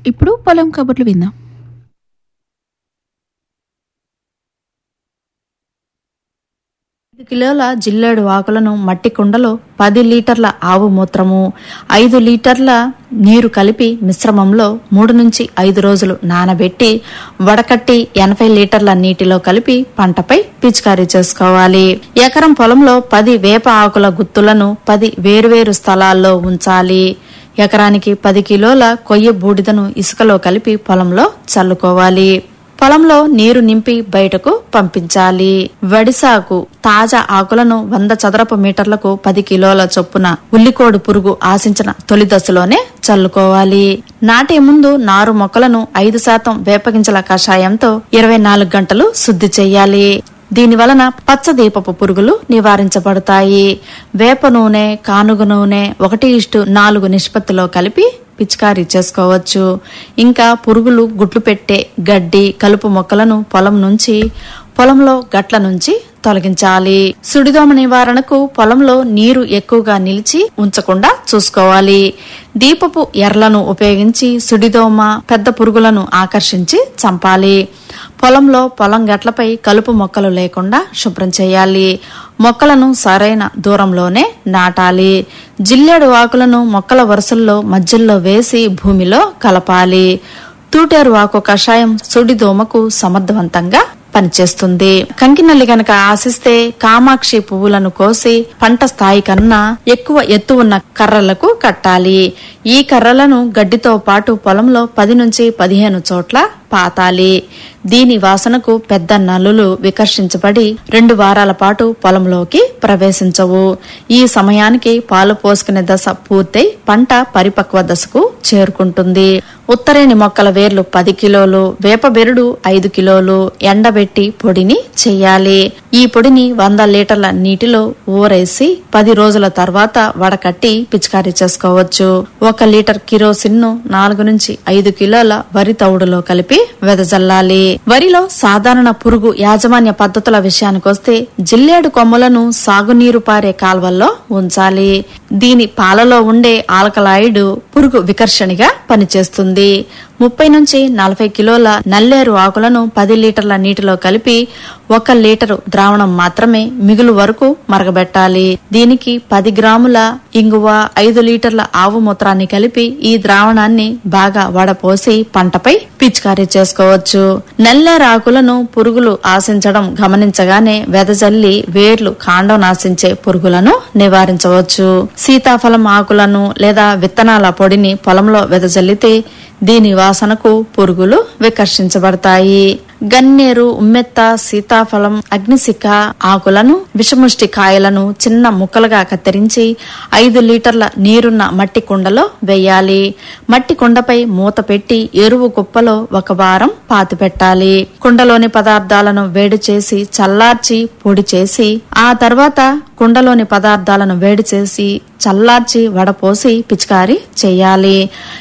ఇప్పుడు పొలం కబుర్లు విందాం ఐదు కిలోల జిల్లేడు ఆకులను మట్టి కుండలో పది లీటర్ల ఆవు మూత్రము ఐదు లీటర్ల నీరు కలిపి మిశ్రమంలో మూడు నుంచి ఐదు రోజులు నానబెట్టి వడకట్టి ఎనభై లీటర్ల నీటిలో కలిపి పంటపై పిచికారీ చేసుకోవాలి ఎకరం పొలంలో పది వేప ఆకుల గుత్తులను పది వేరువేరు స్థలాల్లో ఉంచాలి ఎకరానికి పది కిలోల కొయ్య బూడిదను ఇసుకలో కలిపి పొలంలో చల్లుకోవాలి పొలంలో నీరు నింపి బయటకు పంపించాలి వడిసాకు తాజా ఆకులను వంద చదరపు మీటర్లకు పది కిలోల చొప్పున ఉల్లికోడు పురుగు ఆశించిన తొలి దశలోనే చల్లుకోవాలి నాటే ముందు నారు మొక్కలను ఐదు శాతం వేపగింజల కషాయంతో ఇరవై నాలుగు గంటలు శుద్ధి చెయ్యాలి దీని వలన పచ్చ దీపపు పురుగులు నివారించబడతాయి వేప నూనె కానుగ నూనె ఒకటి ఇష్టు నాలుగు నిష్పత్తిలో కలిపి పిచికారీ చేసుకోవచ్చు ఇంకా పురుగులు గుడ్లు పెట్టే గడ్డి కలుపు మొక్కలను పొలం నుంచి పొలంలో గట్ల నుంచి తొలగించాలి సుడిదోమ నివారణకు పొలంలో నీరు ఎక్కువగా నిలిచి ఉంచకుండా చూసుకోవాలి దీపపు ఎర్లను ఉపయోగించి సుడిదోమ పెద్ద పురుగులను ఆకర్షించి చంపాలి పొలంలో పొలం గట్లపై కలుపు మొక్కలు లేకుండా శుభ్రం చేయాలి మొక్కలను సరైన దూరంలోనే నాటాలి జిల్లేడు ఆకులను మొక్కల వరుసల్లో మధ్యలో వేసి భూమిలో కలపాలి తూటేరు ఆకు కషాయం సుడిదోమకు సమర్థవంతంగా పనిచేస్తుంది కంకినల్లి గనక ఆశిస్తే కామాక్షి పువ్వులను కోసి పంట స్థాయి కన్నా ఎక్కువ ఎత్తు ఉన్న కర్రలకు కట్టాలి ఈ కర్రలను గడ్డితో పాటు పొలంలో పది నుంచి పదిహేను చోట్ల పాతాలి దీని వాసనకు పెద్ద నల్లులు వికర్షించబడి రెండు వారాల పాటు పొలంలోకి ప్రవేశించవు ఈ సమయానికి పాలు పోసుకునే దశ పూర్తయి పంట పరిపక్వ దశకు చేరుకుంటుంది ఉత్తరేణి మొక్కల వేర్లు పది కిలోలు వేప బెరుడు ఐదు కిలోలు ఎండబెట్టి పొడిని చెయ్యాలి ఈ పొడిని వంద లీటర్ల నీటిలో ఊరేసి పది రోజుల తర్వాత వడకట్టి పిచికారీ చేసుకోవచ్చు ఒక లీటర్ కిరోసిన్ నాలుగు నుంచి ఐదు కిలోల వరి తవుడులో కలిపి వెదజల్లాలి వరిలో సాధారణ పురుగు యాజమాన్య పద్ధతుల విషయానికొస్తే జిల్లేడు కొమ్మలను సాగునీరు పారే కాల్వల్లో ఉంచాలి దీని పాలలో ఉండే ఆల్కలాయిడ్ పురుగు వికర్షణిగా పనిచేస్తుంది ముప్పై నుంచి నలభై కిలోల నల్లేరు ఆకులను పది లీటర్ల నీటిలో కలిపి ఒక లీటరు ద్రావణం మాత్రమే మిగులు వరకు మరగబెట్టాలి దీనికి పది గ్రాముల ఇంగువ ఐదు లీటర్ల ఆవు మూత్రాన్ని కలిపి ఈ ద్రావణాన్ని బాగా వడపోసి పంటపై పిచికారీ చేసుకోవచ్చు నల్లేరు ఆకులను పురుగులు ఆశించడం గమనించగానే వెదజల్లి వేర్లు కాండం నాశించే పురుగులను నివారించవచ్చు సీతాఫలం ఆకులను లేదా విత్తనాల పొడిని పొలంలో వెదజల్లితే దీని వాసనకు పురుగులు వికర్షించబడతాయి గన్నేరు ఉమ్మెత్త సీతాఫలం అగ్నిశిఖ ఆకులను విషముష్టి కాయలను చిన్న ముక్కలుగా కత్తిరించి ఐదు లీటర్ల నీరున్న మట్టి కుండలో వేయాలి మట్టి కుండపై మూత పెట్టి ఎరువు కుప్పలో ఒక వారం పాతి పెట్టాలి కుండలోని పదార్థాలను వేడి చేసి చల్లార్చి పొడి చేసి ఆ తర్వాత కుండలోని పదార్థాలను వేడి చేసి చల్లార్చి వడపోసి పిచికారీ చేయాలి